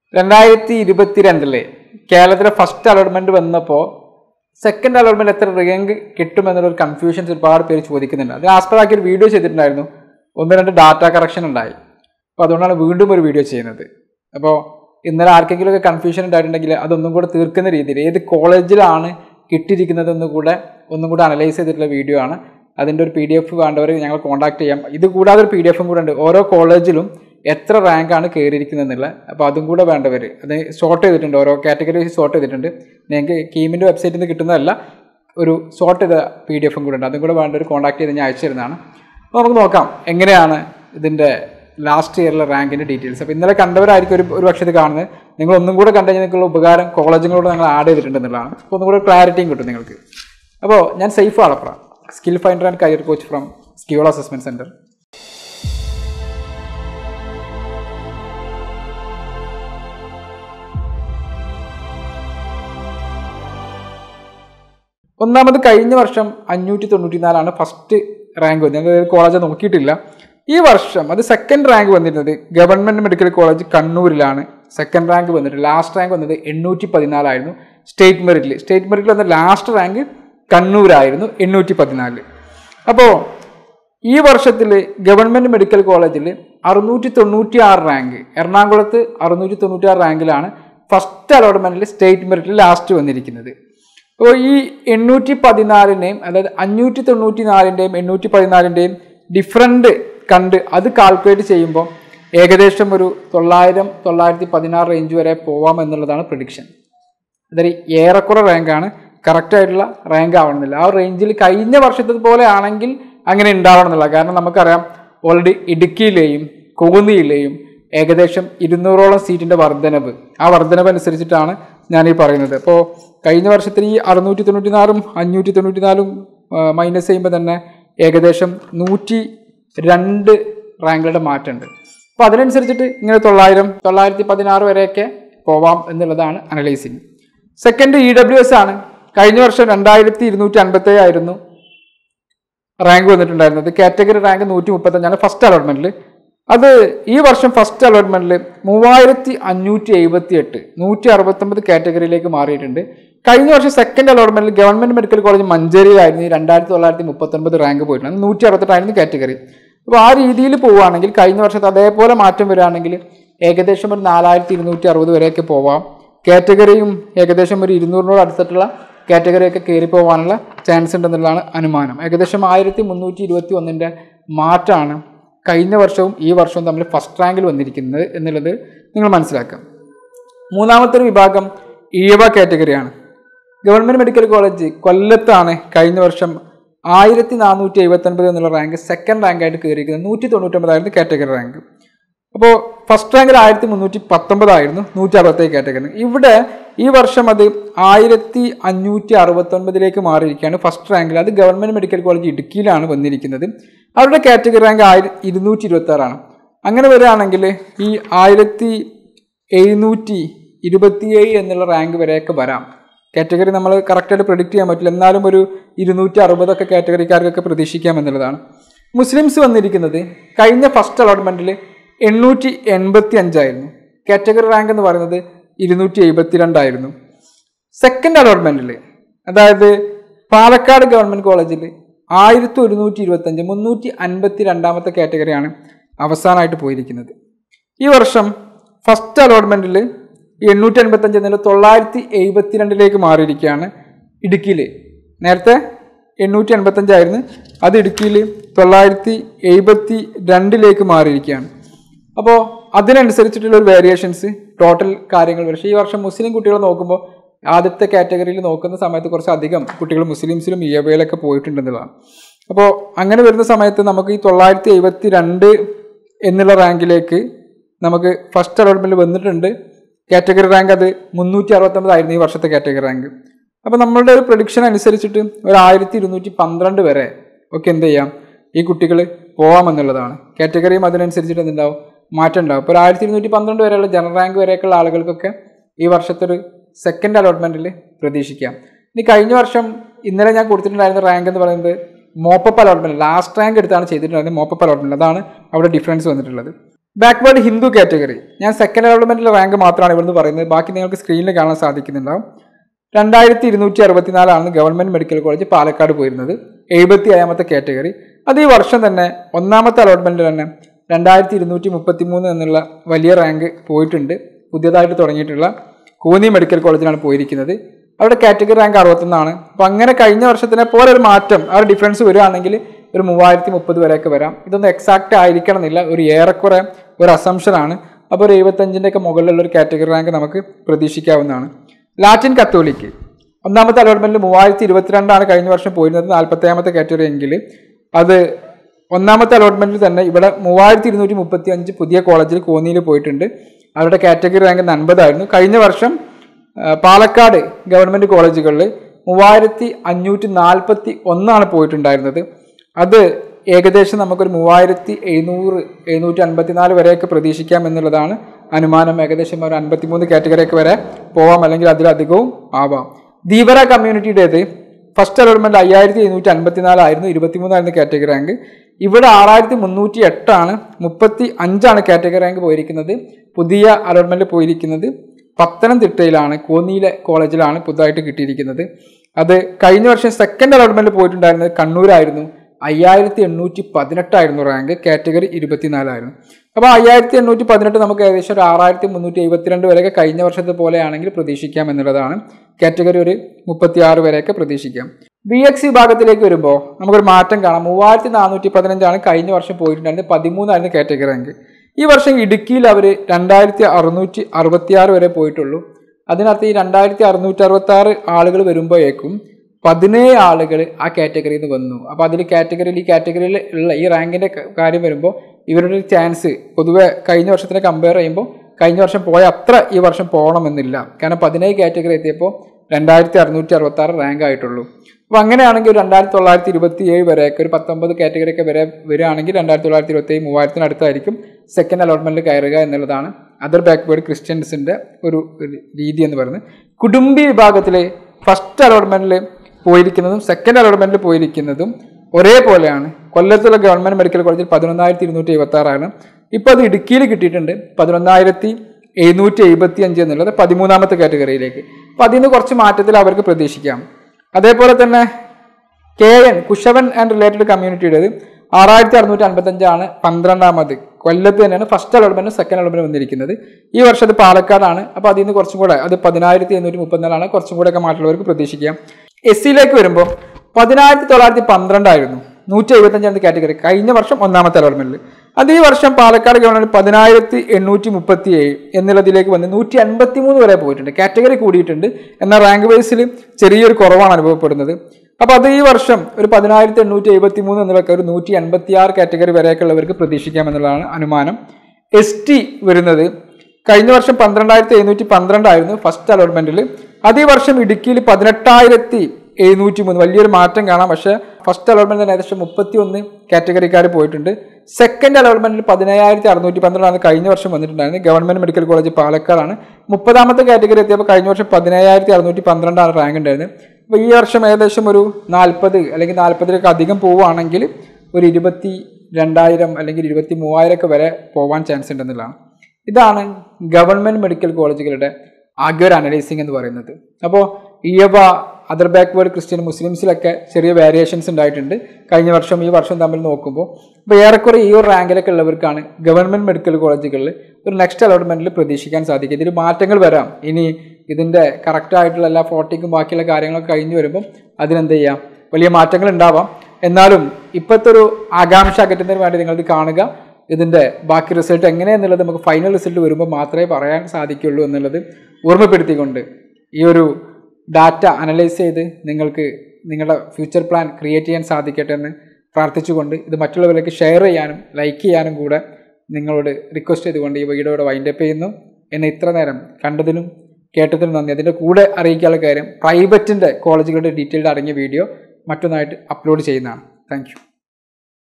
രണ്ടായിരത്തി ഇരുപത്തിരണ്ടില് കേരളത്തിലെ ഫസ്റ്റ് അലോട്ട്മെന്റ് വന്നപ്പോൾ സെക്കൻഡ് അലോട്ട്മെന്റ് എത്ര റാങ്ക് കിട്ടുമെന്നുള്ള ഒരു കൺഫ്യൂഷൻസ് ഒരുപാട് പേര് ചോദിക്കുന്നുണ്ട് അത് ആസ്പദമാക്കി ഒരു വീഡിയോ ചെയ്തിട്ടുണ്ടായിരുന്നു ഒന്ന് രണ്ട് ഡാറ്റ കറക്ഷൻ ഉണ്ടായി അപ്പോൾ അതുകൊണ്ടാണ് വീണ്ടും ഒരു വീഡിയോ ചെയ്യുന്നത് അപ്പോൾ ഇന്നലെ ആർക്കെങ്കിലും ഒക്കെ കൺഫ്യൂഷൻ ഉണ്ടായിട്ടുണ്ടെങ്കിൽ അതൊന്നും കൂടെ തീർക്കുന്ന രീതിയിൽ ഏത് കോളേജിലാണ് കിട്ടിയിരിക്കുന്നതെന്ന് കൂടെ ഒന്നും കൂടെ അനലൈസ് ചെയ്തിട്ടുള്ള വീഡിയോ ആണ് അതിൻ്റെ ഒരു പി ഡി എഫ് വേണ്ടവർ ഞങ്ങൾ കോൺടാക്ട് ചെയ്യാം ഇത് കൂടാതെ ഒരു പി ഡി എഫും കൂടെ ഉണ്ട് ഓരോ കോളേജിലും എത്ര റാങ്കാണ് കയറിയിരിക്കുന്നത് എന്നുള്ള അപ്പോൾ അതും കൂടെ വേണ്ടവർ അത് ഷോർട്ട് ചെയ്തിട്ടുണ്ട് ഓരോ കാറ്റഗറി ഷോർട്ട് ചെയ്തിട്ടുണ്ട് നിങ്ങൾക്ക് കീമിൻ്റെ വെബ്സൈറ്റിൽ നിന്ന് കിട്ടുന്നതല്ല ഒരു ഷോർട്ട് ചെയ്ത പി ഡി എഫും കൂടെ ഉണ്ട് അതും കൂടെ വേണ്ടവർ കോൺടാക്ട് ചെയ്ത് ഞാൻ അയച്ചു തരുന്നതാണ് അപ്പോൾ നമുക്ക് നോക്കാം എങ്ങനെയാണ് ഇതിൻ്റെ ലാസ്റ്റ് ഇയറിലെ റാങ്കിൻ്റെ ഡീറ്റെയിൽസ് അപ്പോൾ ഇന്നലെ കണ്ടവരായിരിക്കും ഒരു ഒരു പക്ഷേ ഇത് കാണുന്നത് നിങ്ങൾ ഒന്നും കൂടെ കണ്ടു കഴിഞ്ഞാൽ നിങ്ങൾക്കുള്ള ഉപകാരം കോളേജുകളോട് ഞങ്ങൾ ആഡ് ചെയ്തിട്ടുണ്ടെന്നുള്ളതാണ് അപ്പോൾ ഒന്നും കൂടെ ക്ലാരിറ്റിയും കിട്ടും നിങ്ങൾക്ക് അപ്പോൾ ഞാൻ സേഫ് ആളപ്ര skill finder and career coach from സ്കിയോൾ അസസ്മെൻറ്റ് സെൻറ്റർ ഒന്നാമത് കഴിഞ്ഞ വർഷം അഞ്ഞൂറ്റി തൊണ്ണൂറ്റി നാലാണ് ഫസ്റ്റ് റാങ്ക് വന്നത് ഞങ്ങൾ കോളേജ് നോക്കിയിട്ടില്ല ഈ വർഷം അത് സെക്കൻഡ് റാങ്ക് വന്നിരുന്നത് ഗവൺമെൻറ് മെഡിക്കൽ കോളേജ് കണ്ണൂരിലാണ് സെക്കൻഡ് റാങ്ക് വന്നിട്ട് ലാസ്റ്റ് റാങ്ക് വന്നത് എണ്ണൂറ്റി പതിനാലായിരുന്നു സ്റ്റേറ്റ് മെറിറ്റിൽ സ്റ്റേറ്റ് മെറിറ്റിൽ വന്ന ലാസ്റ്റ് റാങ്ക് കണ്ണൂരായിരുന്നു എണ്ണൂറ്റി പതിനാല് അപ്പോൾ ഈ വർഷത്തിൽ ഗവൺമെൻറ് മെഡിക്കൽ കോളേജിൽ അറുന്നൂറ്റി തൊണ്ണൂറ്റി ആറ് റാങ്ക് എറണാകുളത്ത് അറുന്നൂറ്റി തൊണ്ണൂറ്റി ആറ് റാങ്കിലാണ് ഫസ്റ്റ് അലോട്ട്മെൻറ്റിൽ സ്റ്റേറ്റ് മെറിറ്റിൽ ലാസ്റ്റ് വന്നിരിക്കുന്നത് അപ്പോൾ ഈ എണ്ണൂറ്റി പതിനാലിൻ്റെയും അതായത് അഞ്ഞൂറ്റി തൊണ്ണൂറ്റി നാലിൻ്റെയും എണ്ണൂറ്റി പതിനാലിൻ്റെയും ഡിഫറൻറ്റ് കണ്ട് അത് കാൽക്കുലേറ്റ് ചെയ്യുമ്പോൾ ഏകദേശം ഒരു തൊള്ളായിരം തൊള്ളായിരത്തി പതിനാറ് റേഞ്ച് വരെ പോവാം എന്നുള്ളതാണ് പ്രഡിക്ഷൻ അതൊരു ഏറെക്കുറെ റാങ്കാണ് കറക്റ്റ് ആയിട്ടുള്ള റാങ്ക് ആവണമെന്നില്ല ആ റേഞ്ചിൽ കഴിഞ്ഞ വർഷത്തെ പോലെ ആണെങ്കിൽ അങ്ങനെ ഉണ്ടാവണമെന്നില്ല കാരണം നമുക്കറിയാം ഓൾറെഡി ഇടുക്കിയിലെയും കോന്നിയിലെയും ഏകദേശം ഇരുന്നൂറോളം സീറ്റിൻ്റെ വർധനവ് ആ വർധനവ് അനുസരിച്ചിട്ടാണ് ഞാൻ ഈ പറയുന്നത് അപ്പോൾ കഴിഞ്ഞ വർഷത്തിൽ ഈ അറുന്നൂറ്റി തൊണ്ണൂറ്റി നാലും അഞ്ഞൂറ്റി തൊണ്ണൂറ്റി നാലും മൈനസ് ചെയ്യുമ്പോൾ തന്നെ ഏകദേശം നൂറ്റി രണ്ട് റാങ്കുകളുടെ മാറ്റമുണ്ട് അപ്പോൾ അതിനനുസരിച്ചിട്ട് ഇങ്ങനെ തൊള്ളായിരം തൊള്ളായിരത്തി പതിനാറ് വരെയൊക്കെ പോവാം എന്നുള്ളതാണ് analysing second E W S ആണ് കഴിഞ്ഞ വർഷം രണ്ടായിരത്തി ഇരുന്നൂറ്റി അൻപത്തേഴ് ആയിരുന്നു റാങ്ക് വന്നിട്ടുണ്ടായിരുന്നത് കാറ്റഗറി റാങ്ക് നൂറ്റി മുപ്പത്തഞ്ചാണ് ഫസ്റ്റ് അലോട്ട്മെന്റിൽ അത് ഈ വർഷം ഫസ്റ്റ് അലോട്ട്മെന്റിൽ മൂവായിരത്തി അഞ്ഞൂറ്റി എഴുപത്തി എട്ട് നൂറ്റി അറുപത്തൊമ്പത് കാറ്റഗറിയിലേക്ക് മാറിയിട്ടുണ്ട് കഴിഞ്ഞ വർഷം സെക്കൻഡ് അലോട്ട്മെന്റിൽ ഗവൺമെന്റ് മെഡിക്കൽ കോളേജ് മഞ്ചേരിയിലായിരുന്നു ഈ രണ്ടായിരത്തി തൊള്ളായിരത്തി മുപ്പത്തൊൻപത് റാങ്ക് പോയിട്ടുണ്ട് നൂറ്റി അറുപത്തെട്ടായിരുന്നു കാറ്റഗറി അപ്പോൾ ആ രീതിയിൽ പോവുകയാണെങ്കിൽ കഴിഞ്ഞ വർഷത്തെ അതേപോലെ മാറ്റം വരികയാണെങ്കിൽ ഏകദേശം ഒരു നാലായിരത്തി ഇരുന്നൂറ്റി അറുപത് വരെയൊക്കെ പോവാം കാറ്റഗറിയും ഏകദേശം ഒരു ഇരുന്നൂറിനോട് അടുത്തിട്ടുള്ള കാറ്റഗറിയൊക്കെ കയറി പോകാനുള്ള ചാൻസ് ഉണ്ടെന്നുള്ളതാണ് അനുമാനം ഏകദേശം ആയിരത്തി മുന്നൂറ്റി ഇരുപത്തി ഒന്നിൻ്റെ മാറ്റമാണ് കഴിഞ്ഞ വർഷവും ഈ വർഷവും തമ്മിൽ ഫസ്റ്റ് റാങ്കിൽ വന്നിരിക്കുന്നത് എന്നുള്ളത് നിങ്ങൾ മനസ്സിലാക്കാം മൂന്നാമത്തെ ഒരു വിഭാഗം ഈവ കാറ്റഗറിയാണ് ഗവൺമെൻറ് മെഡിക്കൽ കോളേജ് കൊല്ലത്താണ് കഴിഞ്ഞ വർഷം ആയിരത്തി നാനൂറ്റി എഴുപത്തൊൻപത് എന്നുള്ള റാങ്ക് സെക്കൻഡ് റാങ്കായിട്ട് കയറിയിരിക്കുന്നത് നൂറ്റി തൊണ്ണൂറ്റൊമ്പതായിരുന്നു കാറ്റഗറി റാങ്ക് അപ്പോൾ ഫസ്റ്റ് റാങ്കിൽ ആയിരത്തി മുന്നൂറ്റി പത്തൊമ്പതായിരുന്നു നൂറ്റി അറുപത്തേഴ് കാറ്റഗറി ഇവിടെ ഈ വർഷം അത് ആയിരത്തി അഞ്ഞൂറ്റി അറുപത്തൊൻപതിലേക്ക് മാറിയിരിക്കുകയാണ് ഫസ്റ്റ് റാങ്കിൽ അത് ഗവൺമെൻറ് മെഡിക്കൽ കോളേജ് ഇടുക്കിയിലാണ് വന്നിരിക്കുന്നത് അവരുടെ കാറ്റഗറി റാങ്ക് ആയിര ഇരുന്നൂറ്റി ഇരുപത്തി ആറാണ് അങ്ങനെ വരികയാണെങ്കിൽ ഈ ആയിരത്തി എഴുന്നൂറ്റി ഇരുപത്തിയേഴ് എന്നുള്ള റാങ്ക് വരെയൊക്കെ വരാം കാറ്റഗറി നമ്മൾ കറക്റ്റായിട്ട് പ്രഡിക്റ്റ് ചെയ്യാൻ പറ്റില്ല എന്നാലും ഒരു ഇരുന്നൂറ്റി അറുപതൊക്കെ കാറ്റഗറിക്കാർക്കൊക്കെ പ്രതീക്ഷിക്കാം എന്നുള്ളതാണ് മുസ്ലിംസ് വന്നിരിക്കുന്നത് കഴിഞ്ഞ ഫസ്റ്റ് അലോട്ട്മെൻറ്റിൽ എണ്ണൂറ്റി എൺപത്തി അഞ്ചായിരുന്നു കാറ്റഗറി റാങ്ക് എന്ന് പറയുന്നത് ഇരുന്നൂറ്റി എഴുപത്തിരണ്ടായിരുന്നു സെക്കൻഡ് അലോട്ട്മെൻറ്റിൽ അതായത് പാലക്കാട് ഗവൺമെൻറ് കോളേജിൽ ആയിരത്തി ഒരുന്നൂറ്റി ഇരുപത്തഞ്ച് മുന്നൂറ്റി അൻപത്തി രണ്ടാമത്തെ കാറ്റഗറിയാണ് അവസാനമായിട്ട് പോയിരിക്കുന്നത് ഈ വർഷം ഫസ്റ്റ് അലോട്ട്മെൻറ്റിൽ എണ്ണൂറ്റി അൻപത്തഞ്ച് എന്നുള്ള തൊള്ളായിരത്തി എഴുപത്തിരണ്ടിലേക്ക് മാറിയിരിക്കുകയാണ് ഇടുക്കിയിൽ നേരത്തെ എണ്ണൂറ്റി അൻപത്തഞ്ചായിരുന്നു അത് ഇടുക്കിയിൽ തൊള്ളായിരത്തി എഴുപത്തി രണ്ടിലേക്ക് മാറിയിരിക്കുകയാണ് അപ്പോൾ അതിനനുസരിച്ചിട്ടുള്ള ഒരു വേരിയേഷൻസ് ടോട്ടൽ കാര്യങ്ങൾ വരും പക്ഷേ ഈ വർഷം മുസ്ലിം കുട്ടികൾ നോക്കുമ്പോൾ ആദ്യത്തെ കാറ്റഗറിയിൽ നോക്കുന്ന സമയത്ത് കുറച്ച് അധികം കുട്ടികൾ മുസ്ലിംസിലും ഇയവയിലൊക്കെ പോയിട്ടുണ്ടെന്നുള്ളതാണ് അപ്പോൾ അങ്ങനെ വരുന്ന സമയത്ത് നമുക്ക് ഈ തൊള്ളായിരത്തി എഴുപത്തി രണ്ട് എന്നുള്ള റാങ്കിലേക്ക് നമുക്ക് ഫസ്റ്റ് അലോട്ട്മെൻറ്റ് വന്നിട്ടുണ്ട് കാറ്റഗറി റാങ്ക് അത് മുന്നൂറ്റി അറുപത്തൊമ്പതായിരുന്നു ഈ വർഷത്തെ കാറ്റഗറി റാങ്ക് അപ്പോൾ നമ്മളുടെ ഒരു പ്രൊഡിക്ഷൻ അനുസരിച്ചിട്ട് ഒരു ആയിരത്തി ഇരുന്നൂറ്റി പന്ത്രണ്ട് വരെ ഒക്കെ എന്ത് ചെയ്യാം ഈ കുട്ടികൾ പോകാമെന്നുള്ളതാണ് കാറ്റഗറിയും അതിനനുസരിച്ചിട്ട് എന്തുണ്ടാവും മാറ്റം ഉണ്ടാവും ഇപ്പോൾ ഒരു ആയിരത്തി ഇരുന്നൂറ്റി പന്ത്രണ്ട് വരെയുള്ള ജനറൽ റാങ്ക് വരെയൊക്കെയുള്ള ആളുകൾക്കൊക്കെ ഈ വർഷത്തെ ഒരു സെക്കൻഡ് അലോട്ട്മെൻറ്റിൽ പ്രതീക്ഷിക്കാം ഇനി കഴിഞ്ഞ വർഷം ഇന്നലെ ഞാൻ കൊടുത്തിട്ടുണ്ടായിരുന്ന റാങ്ക് എന്ന് പറയുന്നത് മോപ്പപ്പ് അലോട്ട്മെൻറ്റ് ലാസ്റ്റ് റാങ്ക് എടുത്താണ് ചെയ്തിട്ടുണ്ടായിരുന്നത് മോപ്പപ്പ് അലോട്ട്മെൻറ്റ് അതാണ് അവിടെ ഡിഫറൻസ് വന്നിട്ടുള്ളത് ബാക്ക്വേർഡ് ഹിന്ദു കാറ്റഗറി ഞാൻ സെക്കൻഡ് ഡെവലപ്മെന്റിലെ റാങ്ക് മാത്രമാണ് ഇവിടുന്ന് പറയുന്നത് ബാക്കി നിങ്ങൾക്ക് സ്ക്രീനിൽ കാണാൻ സാധിക്കുന്നുണ്ടാവും രണ്ടായിരത്തി ഇരുന്നൂറ്റി അറുപത്തിനാലാണ് ഗവൺമെന്റ് മെഡിക്കൽ കോളേജ് പാലക്കാട് പോയിരുന്നത് എഴുപത്തി ഏഴാമത്തെ കാറ്റഗറി അത് ഈ വർഷം തന്നെ ഒന്നാമത്തെ അലോട്ട്മെന്റിൽ തന്നെ രണ്ടായിരത്തി ഇരുന്നൂറ്റി മുപ്പത്തി മൂന്ന് എന്നുള്ള വലിയ റാങ്ക് പോയിട്ടുണ്ട് പുതിയതായിട്ട് തുടങ്ങിയിട്ടുള്ള കോന്നി മെഡിക്കൽ കോളേജിലാണ് പോയിരിക്കുന്നത് അവിടെ കാറ്റഗറി റാങ്ക് അറുപത്തൊന്നാണ് അപ്പോൾ അങ്ങനെ കഴിഞ്ഞ വർഷത്തിനെ പോലെ ഒരു മാറ്റം ആ ഒരു ഡിഫറൻസ് വരികയാണെങ്കിൽ ഒരു മൂവായിരത്തി മുപ്പത് വരെയൊക്കെ വരാം ഇതൊന്നും എക്സാക്റ്റ് ആയിരിക്കണം എന്നില്ല ഒരു ഏറെക്കുറെ ഒരു അസംഷനാണ് അപ്പോൾ ഒരു എഴുപത്തഞ്ചിൻ്റെ ഒക്കെ മുകളിലുള്ള ഒരു കാറ്റഗറി റാങ്ക് നമുക്ക് പ്രതീക്ഷിക്കാവുന്നതാണ് ലാറ്റിൻ കത്തോലിക്ക് ഒന്നാമത്തെ അലോട്ട്മെന്റിൽ മൂവായിരത്തി ഇരുപത്തിരണ്ടാണ് കഴിഞ്ഞ വർഷം പോയിരുന്നത് നാൽപ്പത്തേഴാമത്തെ കാറ്റഗറി എങ്കിൽ അത് ഒന്നാമത്തെ അലോട്ട്മെന്റിൽ തന്നെ ഇവിടെ മൂവായിരത്തി ഇരുന്നൂറ്റി മുപ്പത്തി അഞ്ച് പുതിയ കോളേജിൽ കോന്നിയിൽ പോയിട്ടുണ്ട് അവരുടെ കാറ്റഗറി റാങ്ക് അൻപതായിരുന്നു കഴിഞ്ഞ വർഷം ആ, പാലക്കാട് ഗവൺമെന്റ് കോളേജുകളിൽ മൂവായിരത്തി അഞ്ഞൂറ്റി നാൽപ്പത്തി ഒന്നാണ് പോയിട്ടുണ്ടായിരുന്നത് അത് ഏകദേശം നമുക്കൊരു മൂവായിരത്തി എഴുന്നൂറ് എഴുന്നൂറ്റി അൻപത്തിനാല് വരെയൊക്കെ പ്രതീക്ഷിക്കാം എന്നുള്ളതാണ് അനുമാനം ഏകദേശം ഒരു അൻപത്തിമൂന്ന് കാറ്റഗറിയൊക്കെ വരെ പോവാം അല്ലെങ്കിൽ അതിലധികവും ആവാം ധീവര കമ്മ്യൂണിറ്റിയുടേത് ഫസ്റ്റ് അലോട്ട്മെന്റ് അയ്യായിരത്തി എഴുന്നൂറ്റി അൻപത്തിനാലായിരുന്നു ഇരുപത്തിമൂന്നായിരുന്നു കാറ്റഗറി റാങ്ക് ഇവിടെ ആറായിരത്തി മുന്നൂറ്റി എട്ടാണ് മുപ്പത്തി അഞ്ചാണ് കാറ്റഗറി റാങ്ക് പോയിരിക്കുന്നത് പുതിയ അലോട്ട്മെന്റ് പോയിരിക്കുന്നത് പത്തനംതിട്ടയിലാണ് കോന്നിയിലെ കോളേജിലാണ് പുതുതായിട്ട് കിട്ടിയിരിക്കുന്നത് അത് കഴിഞ്ഞ വർഷം സെക്കൻഡ് അലോട്ട്മെന്റ് പോയിട്ടുണ്ടായിരുന്നത് കണ്ണൂരായിരുന്നു അയ്യായിരത്തി എണ്ണൂറ്റി പതിനെട്ടായിരുന്നു റാങ്ക് കാറ്റഗറി ഇരുപത്തിനാലായിരുന്നു അപ്പോൾ അയ്യായിരത്തി എണ്ണൂറ്റി പതിനെട്ട് നമുക്ക് ഏകദേശം ഒരു ആറായിരത്തി മുന്നൂറ്റി എഴുപത്തിരണ്ട് വരെയൊക്കെ കഴിഞ്ഞ വർഷത്തെ പോലെയാണെങ്കിൽ പ്രതീക്ഷിക്കാം എന്നുള്ളതാണ് കാറ്റഗറി ഒരു മുപ്പത്തി ആറ് വരെയൊക്കെ പ്രതീക്ഷിക്കാം ബി എക്സ് വിഭാഗത്തിലേക്ക് വരുമ്പോൾ നമുക്കൊരു മാറ്റം കാണാം മൂവായിരത്തി നാനൂറ്റി പതിനഞ്ചാണ് കഴിഞ്ഞ വർഷം പോയിട്ടുണ്ടായിരുന്നത് പതിമൂന്നായിരുന്നു കാറ്റഗറി റാങ്ക് ഈ വർഷം ഇടുക്കിയിൽ അവർ രണ്ടായിരത്തി അറുന്നൂറ്റി അറുപത്തി ആറ് വരെ പോയിട്ടുള്ളൂ അതിനകത്ത് ഈ രണ്ടായിരത്തി അറുന്നൂറ്റി അറുപത്തി ആറ് ആളുകൾ വരുമ്പോഴേക്കും പതിനേഴ് ആളുകൾ ആ കാറ്റഗറിയിൽ നിന്ന് വന്നു അപ്പോൾ അതിൽ കാറ്റഗറിയിൽ ഈ കാറ്റഗറിയിൽ ഉള്ള ഈ റാങ്കിൻ്റെ കാര്യം വരുമ്പോൾ ഇവരുടെ ഒരു ചാൻസ് പൊതുവെ കഴിഞ്ഞ വർഷത്തിനെ കമ്പയർ ചെയ്യുമ്പോൾ കഴിഞ്ഞ വർഷം പോയ അത്ര ഈ വർഷം പോകണമെന്നില്ല കാരണം പതിനേഴ് കാറ്റഗറി എത്തിയപ്പോൾ രണ്ടായിരത്തി അറുന്നൂറ്റി അറുപത്തി ആറ് റാങ്ക് ആയിട്ടുള്ളൂ അപ്പോൾ അങ്ങനെയാണെങ്കിൽ ഒരു രണ്ടായിരത്തി തൊള്ളായിരത്തി ഇരുപത്തി ഏഴ് വരെയൊക്കെ ഒരു പത്തൊമ്പത് കാറ്റഗറി ഒക്കെ വരെ വരികയാണെങ്കിൽ രണ്ടായിരത്തി തൊള്ളായിരത്തി ഇരുപത്തി ഏഴ് മൂവായിരത്തിന് അടുത്തായിരിക്കും സെക്കൻഡ് അലോട്ട്മെന്റിൽ കയറുക എന്നുള്ളതാണ് അതർ ബാക്ക്വേർഡ് ക്രിസ്ത്യൻസിന്റെ ഒരു ഒരു രീതി എന്ന് പറയുന്നത് കുടുംബി വിഭാഗത്തിലെ ഫസ്റ്റ് അലോട്ട്മെന്റിൽ പോയിരിക്കുന്നതും സെക്കൻഡ് അലോട്ട്മെന്റിൽ പോയിരിക്കുന്നതും ഒരേപോലെയാണ് കൊല്ലത്തുള്ള ഗവൺമെന്റ് മെഡിക്കൽ കോളേജിൽ പതിനൊന്നായിരത്തി ഇരുന്നൂറ്റി എഴുപത്തി ആറാണ് ഇപ്പോൾ അത് ഇടുക്കിയിൽ കിട്ടിയിട്ടുണ്ട് പതിനൊന്നായിരത്തി എഴുന്നൂറ്റി എഴുപത്തി അഞ്ച് എന്നുള്ളത് പതിമൂന്നാമത്തെ കാറ്റഗറിയിലേക്ക് അപ്പം അതിൽ നിന്ന് കുറച്ച് മാറ്റത്തിൽ അവർക്ക് പ്രതീക്ഷിക്കാം അതേപോലെ തന്നെ കെ എൻ കുശവൻ ആൻഡ് റിലേറ്റഡ് കമ്മ്യൂണിറ്റിയുടേത് ആറായിരത്തി അറുന്നൂറ്റി അൻപത്തഞ്ചാണ് പന്ത്രണ്ടാമത് കൊല്ലത്ത് തന്നെയാണ് ഫസ്റ്റ് അലോട്ട്മെന്റ് സെക്കൻഡ് അലോട്ട്മെന്റ് വന്നിരിക്കുന്നത് ഈ വർഷം അത് പാലക്കാടാണ് അപ്പോൾ അതിൽ നിന്ന് കുറച്ചും കൂടെ അത് പതിനായിരത്തി എണ്ണൂറ്റി മുപ്പത്തിനാലാണ് കുറച്ചും കൂടെ ഒക്കെ മാറ്റുള്ളവർക്ക് പ്രതീക്ഷിക്കാം എസ് സിയിലേക്ക് വരുമ്പോൾ പതിനായിരത്തി തൊള്ളായിരത്തി പന്ത്രണ്ടായിരുന്നു നൂറ്റി എഴുപത്തഞ്ചാമത്തെ കാറ്റഗറി കഴിഞ്ഞ വർഷം ഒന്നാമത്തെ അലോട്ട്മെന്റിൽ അത് ഈ വർഷം പാലക്കാട് ഗവൺമെന്റ് പതിനായിരത്തി എണ്ണൂറ്റി മുപ്പത്തി ഏഴ് എന്നുള്ളതിലേക്ക് വന്ന് നൂറ്റി അൻപത്തി മൂന്ന് വരെ പോയിട്ടുണ്ട് കാറ്റഗറി കൂടിയിട്ടുണ്ട് എന്നാൽ റാങ്ക് ബേസിൽ ചെറിയൊരു കുറവാണ് അനുഭവപ്പെടുന്നത് അപ്പോൾ അത് ഈ വർഷം ഒരു പതിനായിരത്തി എണ്ണൂറ്റി എഴുപത്തി മൂന്ന് എന്നുള്ളതൊക്കെ ഒരു നൂറ്റി അൻപത്തി ആറ് കാറ്റഗറി വരെയൊക്കെ ഉള്ളവർക്ക് പ്രതീക്ഷിക്കാമെന്നുള്ളതാണ് അനുമാനം എസ് ടി വരുന്നത് കഴിഞ്ഞ വർഷം പന്ത്രണ്ടായിരത്തി എഴുന്നൂറ്റി പന്ത്രണ്ടായിരുന്നു ഫസ്റ്റ് അലോട്ട്മെന്റിൽ അതേ വർഷം ഇടുക്കിയിൽ പതിനെട്ടായിരത്തി എഴുന്നൂറ്റി മൂന്ന് വലിയൊരു മാറ്റം കാണാം പക്ഷേ ഫസ്റ്റ് അലോട്ട്മെന്റ് തന്നെ ഏകദേശം മുപ്പത്തി ഒന്ന് കാറ്റഗറിക്കാർ പോയിട്ടുണ്ട് സെക്കൻഡ് അലോട്ട്മെന്റിൽ പതിനയ്യായിരത്തി അറുന്നൂറ്റി പന്ത്രണ്ടാണ് കഴിഞ്ഞ വർഷം വന്നിട്ടുണ്ടായിരുന്നത് ഗവൺമെന്റ് മെഡിക്കൽ കോളേജ് പാലക്കാടാണ് മുപ്പതാമത്തെ കാറ്റഗറി എത്തിയപ്പോൾ കഴിഞ്ഞ വർഷം പതിനയ്യായിരത്തി അറുന്നൂറ്റി പന്ത്രണ്ടാണ് റാങ്ക് ഉണ്ടായിരുന്നത് അപ്പോൾ ഈ വർഷം ഏകദേശം ഒരു നാൽപ്പത് അല്ലെങ്കിൽ നാൽപ്പതിലൊക്കെ അധികം പോവുകയാണെങ്കിൽ ഒരു ഇരുപത്തി രണ്ടായിരം അല്ലെങ്കിൽ ഇരുപത്തി മൂവായിരം ഒക്കെ വരെ പോകാൻ ചാൻസ് ഉണ്ടെന്നുള്ളതാണ് ഇതാണ് ഗവൺമെൻറ് മെഡിക്കൽ കോളേജുകളുടെ ആകെ ഒരു അനലൈസിങ് എന്ന് പറയുന്നത് അപ്പോൾ ഈയവ അതർ ബാക്ക്വേർഡ് ക്രിസ്ത്യൻ മുസ്ലിംസിലൊക്കെ ചെറിയ വേരിയേഷൻസ് ഉണ്ടായിട്ടുണ്ട് കഴിഞ്ഞ വർഷം ഈ വർഷം തമ്മിൽ നോക്കുമ്പോൾ അപ്പോൾ ഏറെക്കുറെ ഈ ഒരു റാങ്കിലൊക്കെ ഉള്ളവർക്കാണ് ഗവൺമെൻറ് മെഡിക്കൽ കോളേജുകളിൽ ഒരു നെക്സ്റ്റ് അലോട്ട്മെൻറ്റിൽ പ്രതീക്ഷിക്കാൻ സാധിക്കും ഇതിൽ മാറ്റങ്ങൾ വരാം ഇനി ഇതിൻ്റെ കറക്റ്റായിട്ടുള്ള എല്ലാ ഫോർട്ടിക്കും ബാക്കിയുള്ള കാര്യങ്ങളൊക്കെ കഴിഞ്ഞ് വരുമ്പോൾ അതിനെന്ത് ചെയ്യാം വലിയ മാറ്റങ്ങൾ ഉണ്ടാവാം എന്നാലും ഇപ്പോഴത്തെ ഒരു ആകാംക്ഷ അകറ്റുന്നതിന് വേണ്ടി നിങ്ങളിത് കാണുക ഇതിൻ്റെ ബാക്കി റിസൾട്ട് എങ്ങനെയെന്നുള്ളത് നമുക്ക് ഫൈനൽ റിസൾട്ട് വരുമ്പോൾ മാത്രമേ പറയാൻ സാധിക്കുള്ളൂ എന്നുള്ളത് ഓർമ്മപ്പെടുത്തിക്കൊണ്ട് ഈ ഒരു ഡാറ്റ അനലൈസ് ചെയ്ത് നിങ്ങൾക്ക് നിങ്ങളുടെ ഫ്യൂച്ചർ പ്ലാൻ ക്രിയേറ്റ് ചെയ്യാൻ സാധിക്കട്ടെ എന്ന് പ്രാർത്ഥിച്ചുകൊണ്ട് ഇത് മറ്റുള്ളവരിലേക്ക് ഷെയർ ചെയ്യാനും ലൈക്ക് ചെയ്യാനും കൂടെ നിങ്ങളോട് റിക്വസ്റ്റ് ചെയ്തുകൊണ്ട് ഈ വീഡിയോ ഇവിടെ വൈൻഡപ്പ് ചെയ്യുന്നു എന്നെ ഇത്ര നേരം കണ്ടതിനും കേട്ടതിനും നന്ദി അതിൻ്റെ കൂടെ അറിയിക്കാനുള്ള കാര്യം പ്രൈവറ്റിൻ്റെ കോളേജുകളുടെ ഡീറ്റെയിൽഡ് അടങ്ങിയ വീഡിയോ മറ്റൊന്നായിട്ട് അപ്ലോഡ് ചെയ്യുന്നതാണ് താങ്ക്